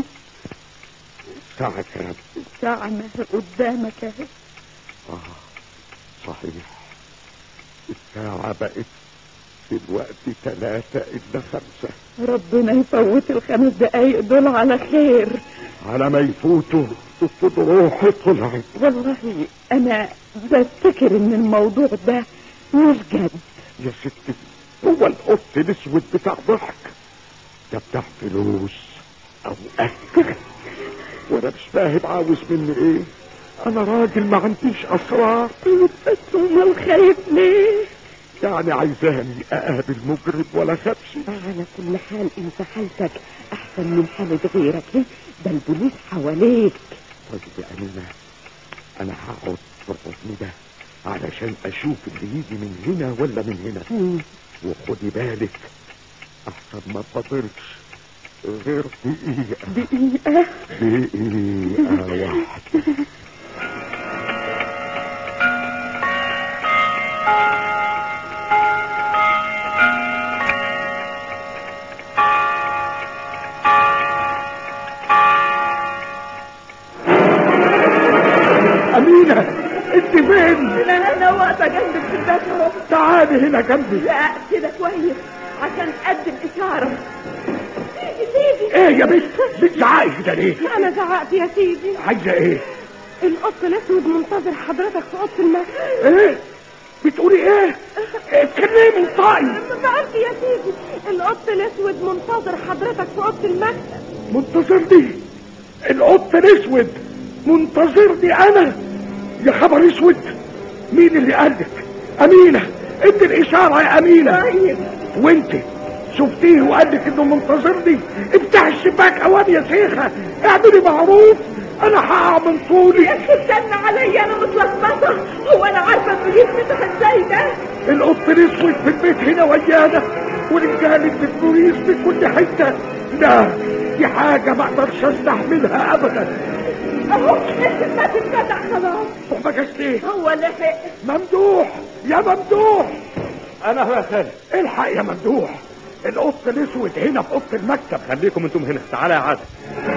الساعة كام؟ الساعة ما هي قدامك اهي آه صحيح الساعة بقت دلوقتي ثلاثة إلا خمسة ربنا يفوت الخمس دقايق دول على خير على ما يفوتوا تفوت روحي طلعت والله انا بفتكر ان الموضوع ده مش جد يا ستي هو القط الاسود بتاع ضحك ده بتاع فلوس او اكل وانا مش فاهم عاوز مني ايه انا راجل ما عنديش اسرار بس امال خايف ليه يعني عايزاني اقابل مجرم ولا خدش على كل حال انت حالتك احسن من حالة غيرك إيه؟ ده البوليس حواليك طيب يا امينه انا هقعد في الركن ده علشان اشوف اللي يجي من هنا ولا من هنا وخدي بالك احسن ما فاضلش غير دقيقة دقيقة دقيقة واحدة أمينة انت فين؟ انا هنا واقفة جنبك في الباب اهو تعالي هنا جنبي لا كده كويس عشان اقدم اشارة سيدي سيدي ايه يا بنت بتزعقي كده ليه؟ انا زعقت يا سيدي عايزة ايه؟ القط الاسود منتظر حضرتك في اوضه المكتب ايه؟ بتقولي ايه؟ اتكلمي انطقي ما قلت يا سيدي القط الاسود منتظر حضرتك في اوضه المكتب منتظرني القط الاسود منتظرني انا يا خبر اسود مين اللي قالك امينه ادي الاشاره يا امينه طيب وانت شفتيه وقالك انه منتظرني افتح الشباك اوام يا شيخه اعملي معروف انا هقع من طولي يا اخي استنى عليا انا متلخبطه هو انا عارفه البوليس بتاع ازاي ده القط الاسود في البيت هنا ويانا ورجالة البوليس في كل حته لا دي حاجه ما اقدرش استحملها ابدا اهو الشباك اتفتح خلاص وما جاش ليه هو لحق ممدوح يا ممدوح انا هو يا خالد الحق يا ممدوح القط الاسود هنا في اوضه المكتب خليكم انتم هنا تعالى يا عادل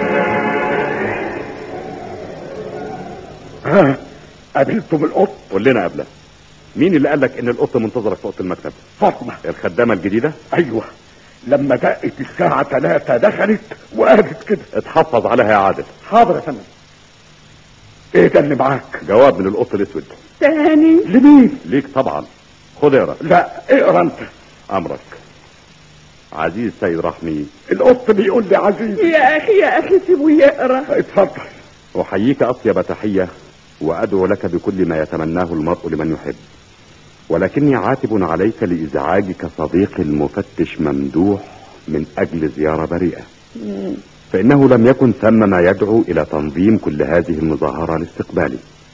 ها قابلتم القط قول لنا قبله مين اللي قال لك ان القط منتظرك في اوضه المكتب فاطمه الخدامه الجديده ايوه لما دقت الساعة ثلاثة دخلت وقالت كده اتحفظ عليها يا عادل حاضر يا فندم ايه ده اللي معاك جواب من القط الاسود تاني لمين ليك طبعا خد اقرا لا اقرا انت امرك عزيز سيد رحمي القط بيقول لي عزيز يا اخي يا اخي سيبه يقرا اتفضل احييك اطيب تحيه وادعو لك بكل ما يتمناه المرء لمن يحب ولكني عاتب عليك لازعاجك صديقي المفتش ممدوح من اجل زياره بريئه فانه لم يكن ثم ما يدعو الى تنظيم كل هذه المظاهره لاستقبالي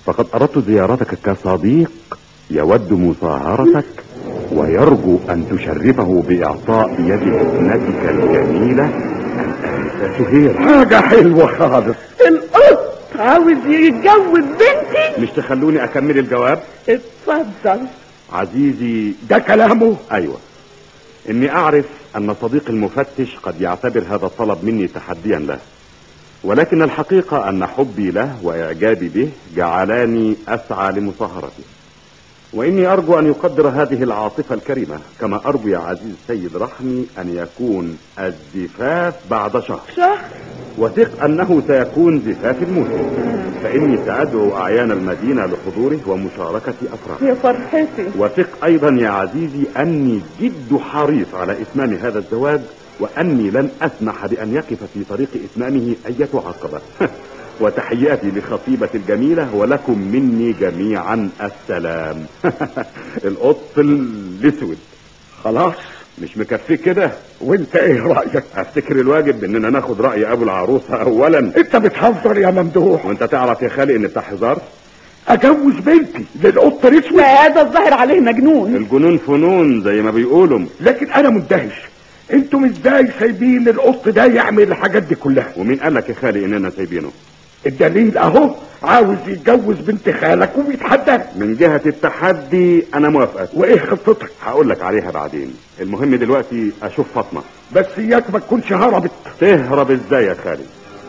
فقد أردت زيارتك كصديق يود مصاهرتك ويرجو أن تشرفه بإعطاء يد ابنتك الجميلة الآنسة سهير حاجة حلوة خالص القط عاوز يتجوز بنتي مش تخلوني أكمل الجواب اتفضل عزيزي ده كلامه أيوة إني أعرف أن صديق المفتش قد يعتبر هذا الطلب مني تحديا له ولكن الحقيقة أن حبي له وإعجابي به جعلاني أسعى لمصاهرته وإني أرجو أن يقدر هذه العاطفة الكريمة كما أرجو يا عزيز السيد رحمي أن يكون الزفاف بعد شهر شهر وثق أنه سيكون زفاف الموسم فإني سأدعو أعيان المدينة لحضوره ومشاركة أفراحه يا فرحتي وثق أيضا يا عزيزي أني جد حريص على إتمام هذا الزواج وأني لن أسمح بأن يقف في طريق إتمامه أية عقبة وتحياتي لخطيبتي الجميلة ولكم مني جميعا السلام القط الأسود خلاص مش مكفيك كده وانت ايه رأيك افتكر الواجب اننا ناخد رأي ابو العروسة اولا انت بتهزر يا ممدوح وانت تعرف يا خالي ان بتاع هزار اجوز بنتي للقط الاسود هذا الظاهر عليه مجنون الجنون فنون زي ما بيقولوا لكن انا مندهش انتم ازاي سايبين القط ده يعمل الحاجات دي كلها ومين قال لك يا خالي اننا سايبينه الدليل اهو عاوز يتجوز بنت خالك وبيتحدى من جهة التحدي انا موافقك وايه خطتك هقول لك عليها بعدين المهم دلوقتي اشوف فاطمة بس اياك ما تكونش هربت تهرب ازاي يا خالي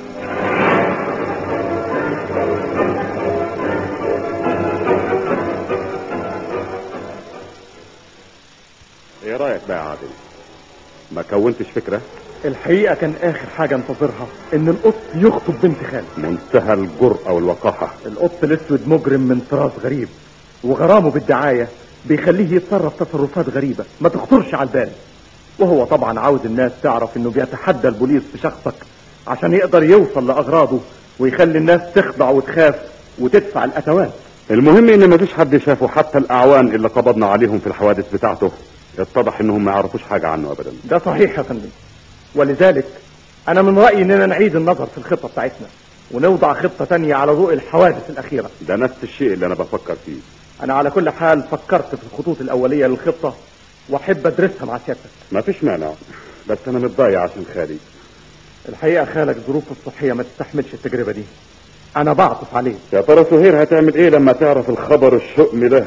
ايه رايك بقى يا عادل ما كونتش فكرة الحقيقة كان آخر حاجة انتظرها إن القط يخطب بنت خالي منتهى الجرأة والوقاحة القط الأسود مجرم من طراز غريب وغرامه بالدعاية بيخليه يتصرف تصرفات غريبة ما تخطرش على البال وهو طبعا عاوز الناس تعرف إنه بيتحدى البوليس بشخصك عشان يقدر يوصل لأغراضه ويخلي الناس تخضع وتخاف وتدفع الأتوات المهم ان مفيش حد شافه حتى الاعوان اللي قبضنا عليهم في الحوادث بتاعته اتضح انهم ما يعرفوش حاجة عنه ابدا ده صحيح يا فندم ولذلك انا من رأيي اننا نعيد النظر في الخطة بتاعتنا ونوضع خطة تانية على ضوء الحوادث الاخيرة ده نفس الشيء اللي انا بفكر فيه انا على كل حال فكرت في الخطوط الاولية للخطة واحب ادرسها مع سيادتك مفيش مانع بس انا متضايق عشان خالي الحقيقة خالك ظروفه الصحية ما تستحملش التجربة دي انا بعطف عليه يا ترى سهير هتعمل ايه لما تعرف الخبر الشؤم ده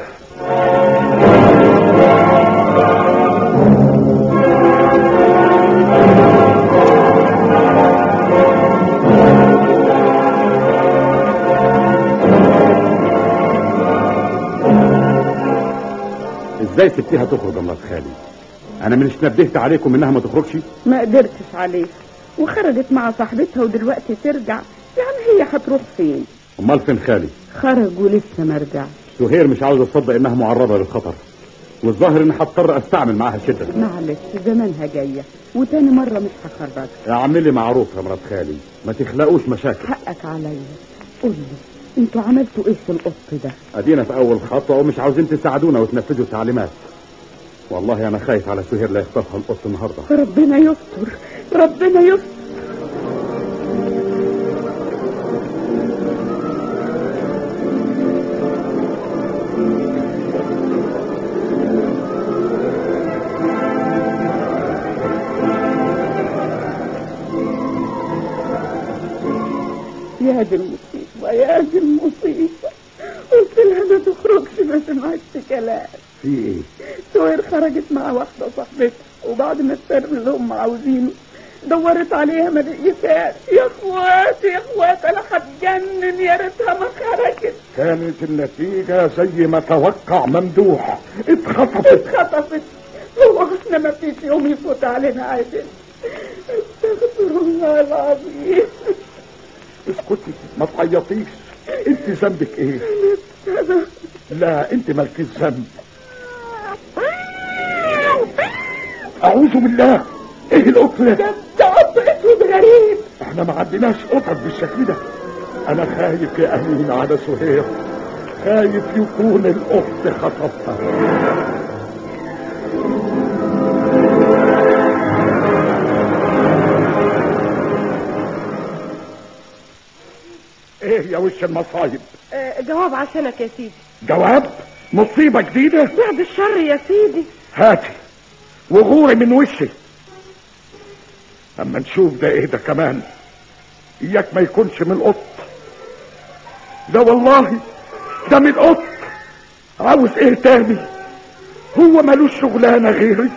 ازاي سبتيها تخرج الله خالي انا مش نبهت عليكم انها ما تخرجش ما قدرتش عليه وخرجت مع صاحبتها ودلوقتي ترجع يعني هي هتروح فين امال فين خالي خرج ولسه ما رجعش سهير مش عاوزه تصدق انها معرضه للخطر والظاهر اني هضطر استعمل معاها شده معلش زمانها جايه وتاني مره مش هخرجك اعملي معروف يا مرات خالي ما تخلقوش مشاكل حقك عليا قول لي انتوا عملتوا ايه في القط ده ادينا في اول خطوه ومش عاوزين تساعدونا وتنفذوا تعليمات والله انا خايف على سهير لا يخطفها القط النهارده ربنا يستر ربنا يستر يا دي المصيبة يا دي المصيبة قلت لها ما تخرجش ما سمعتش كلام في ايه سهير خرجت مع واحدة صاحبتها وبعد ما استلم اللي هم عاوزينه دورت عليها ما لقيتهاش يا اخواتي يا اخواتي انا هتجنن يا ريتها ما خرجت كانت النتيجة زي ما توقع ممدوح اتخطفت اتخطفت هو احنا ما فيش يوم يفوت علينا عادل استغفر الله العظيم اسكتي ما تعيطيش انت ذنبك ايه لا انت مالكيش ذنب اعوذ بالله ايه القط ده ده قط اسود غريب احنا ما عندناش قطط بالشكل ده انا خايف يا امين على سهير خايف يكون القط خطفها ايه يا وش المصايب آه، جواب عشانك يا سيدي جواب مصيبة جديدة بعد الشر يا سيدي هاتي وغوري من وشي اما نشوف ده ايه ده كمان اياك ما يكونش من القط ده والله ده من القط عاوز ايه تاني هو ملوش شغلانة غيري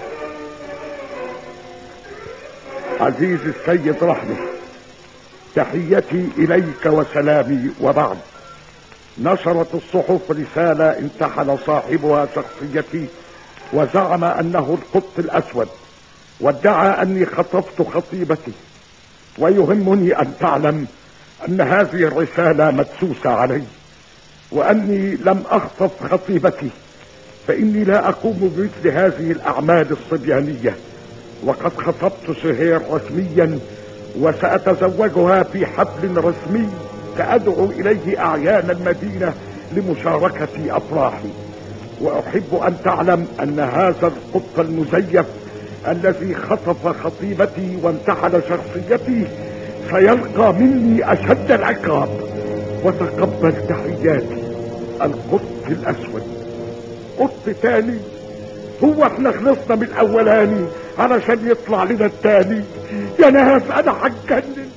عزيزي السيد رحمي تحيتي اليك وسلامي وبعد نشرت الصحف رسالة انتحل صاحبها شخصيتي وزعم انه القط الاسود وادعى اني خطفت خطيبتي ويهمني ان تعلم ان هذه الرسالة مدسوسة علي واني لم اخطف خطيبتي فاني لا اقوم بمثل هذه الاعمال الصبيانية وقد خطبت سهير رسميا وسأتزوجها في حفل رسمي سأدعو إليه أعيان المدينة لمشاركة أفراحي وأحب أن تعلم أن هذا القط المزيف الذي خطف خطيبتي وانتحل شخصيتي سيلقى مني أشد العقاب وتقبل تحياتي القط الأسود قط تاني هو احنا خلصنا من الأولاني علشان يطلع لنا التاني يا ناس أنا هتجنن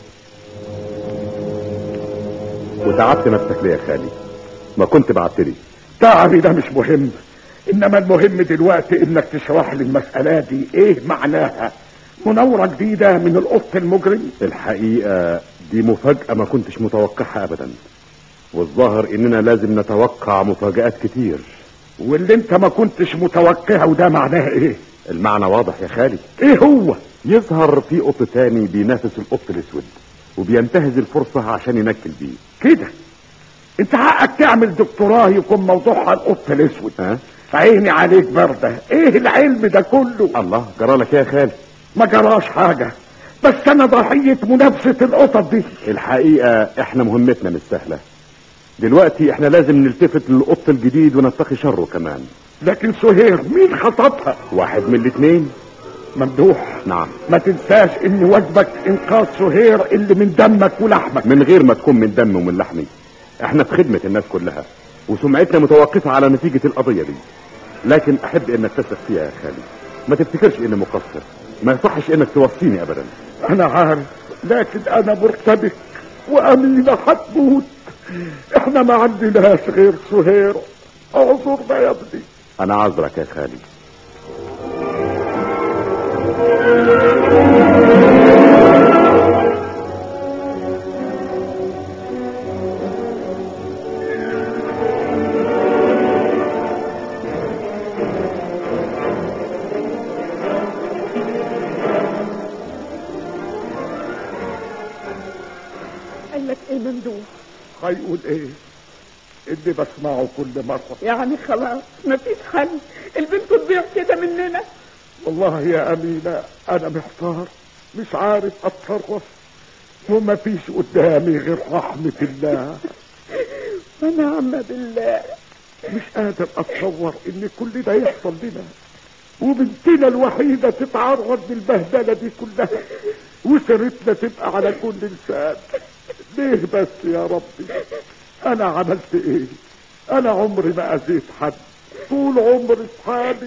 وتعبت نفسك ليه يا خالي ما كنت بعت لي تعبي ده مش مهم انما المهم دلوقتي انك تشرح لي المسألة دي ايه معناها مناورة جديدة من القط المجرم الحقيقة دي مفاجأة ما كنتش متوقعها ابدا والظاهر اننا لازم نتوقع مفاجآت كتير واللي انت ما كنتش متوقعه وده معناه ايه المعنى واضح يا خالي ايه هو يظهر في قط تاني بينافس القط الاسود وبينتهز الفرصة عشان ينكل بيه كده انت حقك تعمل دكتوراه يكون موضوعها القط الاسود ها عيني عليك باردة ايه العلم ده كله الله جرالك يا خالي ما جراش حاجة بس انا ضحية منافسة القطط دي الحقيقة احنا مهمتنا مش سهلة دلوقتي احنا لازم نلتفت للقط الجديد ونتقي شره كمان لكن سهير مين خطبها واحد من الاتنين ممدوح نعم ما تنساش ان واجبك انقاذ سهير اللي من دمك ولحمك من غير ما تكون من دمي ومن لحمي احنا في خدمة الناس كلها وسمعتنا متوقفة على نتيجة القضية دي لكن احب انك تثق فيها يا خالي ما تفتكرش اني مقصر ما يصحش انك توصيني ابدا انا عارف لكن انا مرتبك وامينة هتموت احنا ما عندناش غير سهير اعذرنا يا ابني انا عذرك يا خالي قال لك ايه ممدوح هيقول ايه اللي بسمعه كل مرة يعني خلاص مفيش حل البنت تضيع كده مننا والله يا أمينة أنا محتار مش عارف أتصرف وما فيش قدامي غير رحمة الله ونعم بالله مش قادر أتصور إن كل ده يحصل لنا وبنتنا الوحيدة تتعرض للبهدلة دي كلها وسيرتنا تبقى على كل لسان ليه بس يا ربي أنا عملت إيه أنا عمري ما أذيت حد طول عمري في حالي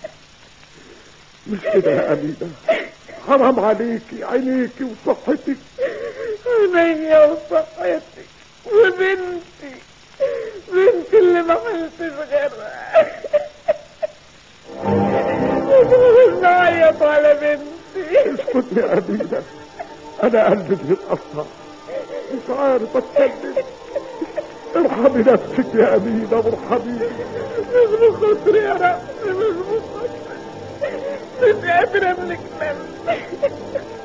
مش كده يا أمينة حرام عليكي عينيكي وصحتك عينيا وصحتي وبنتي بنتي اللي ما حلتش غيرها مش بعيط على بنتي اسكت يا أمينة أنا قلبي بيتقطع مش عارف أتكلم ارحمي نفسك يا أمينة وارحميني مش بخاطري يا رب مش بخاطري مش قادرة املك نفسي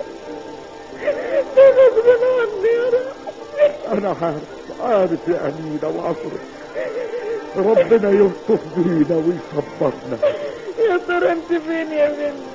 غصب عني يا رب أنا عارف عارف يا أمينة وعصرك ربنا يلطف بينا ويصبرنا يا ترى انت فين يا بنت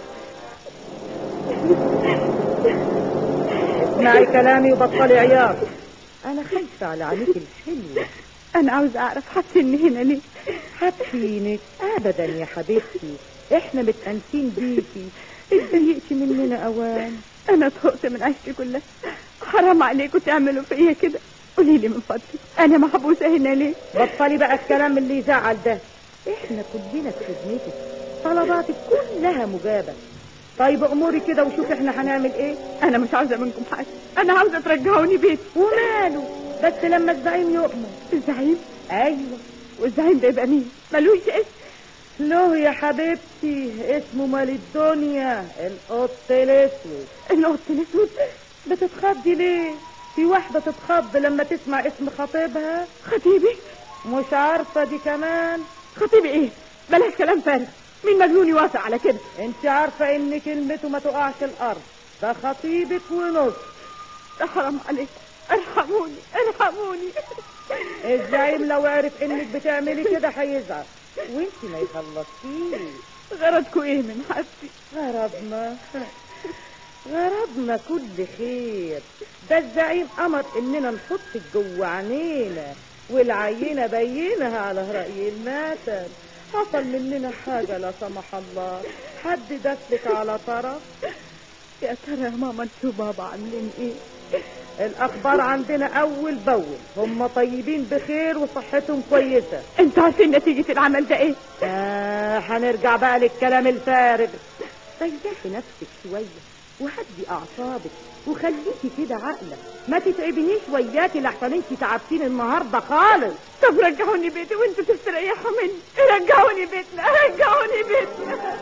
اسمعي كلامي وبطلي عياط انا خايفة على عينيك الحلوة انا عاوز اعرف حاطيني هنا ليه حابينك ابدا يا حبيبتي احنا متأنسين بيكي اتضايقتي مننا اوان انا طهقت من عيشتي كلها حرام عليكم تعملوا فيا كده قولي لي من فضلك انا محبوسه هنا ليه بطلي بقى الكلام اللي يزعل ده احنا كلنا في خدمتك طلباتك كلها مجابة طيب اموري كده وشوف احنا هنعمل ايه انا مش عاوزه منكم حاجه انا عاوزه ترجعوني بيتي وماله بس لما الزعيم يؤمر الزعيم ايوه والزعيم ده يبقى مين ملوش اسم له يا حبيبتي اسمه مال الدنيا القط الاسود القط الاسود بتتخضي ليه في واحدة تتخض لما تسمع اسم خطيبها خطيبي مش عارفة دي كمان خطيبي ايه بلاش كلام فارغ مين مجنون يوافق على كده انت عارفة ان كلمته ما تقعش الارض ده خطيبك ونص ده حرام عليك ارحموني ارحموني الزعيم لو عرف انك بتعملي كده هيزعل وانت ما يخلصكيش غرضكوا ايه من حسي غرضنا غرضنا كل خير ده الزعيم امر اننا نحطك جوه عينينا والعينة بينها على رأي المثل حصل مننا حاجة لا سمح الله حد دفلك على طرف يا ترى يا ماما انتوا بابا عاملين ايه الاخبار عندنا اول باول هم طيبين بخير وصحتهم كويسة انتوا عارفين نتيجة العمل ده ايه آه هنرجع بقى للكلام الفارغ ريحي نفسك شوية وهدي اعصابك وخليكي كده عقلة ما تتعبنيش وياكي لحسن انت تعبتيني النهارده خالص طب رجعوني بيتي وانتوا تستريحوا مني رجعوني بيتنا رجعوني بيتنا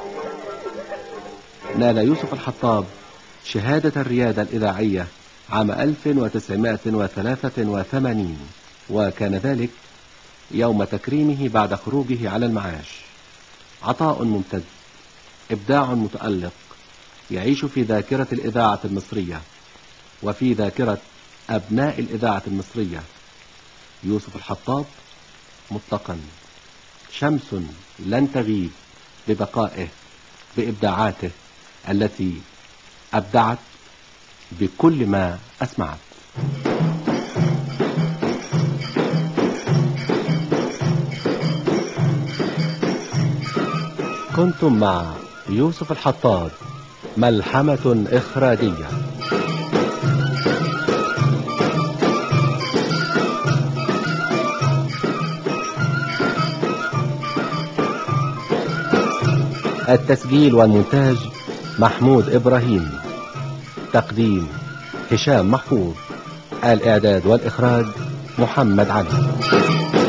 نال يوسف الحطاب شهادة الريادة الإذاعية عام 1983 وكان ذلك يوم تكريمه بعد خروجه على المعاش عطاء ممتد إبداع متألق يعيش في ذاكرة الإذاعة المصرية وفي ذاكرة أبناء الإذاعة المصرية يوسف الحطاب مطلقا شمس لن تغيب ببقائه بإبداعاته التي أبدعت بكل ما أسمعت كنتم مع يوسف الحطاب ملحمة إخراجية التسجيل والمونتاج محمود إبراهيم تقديم هشام محفوظ الإعداد والإخراج محمد علي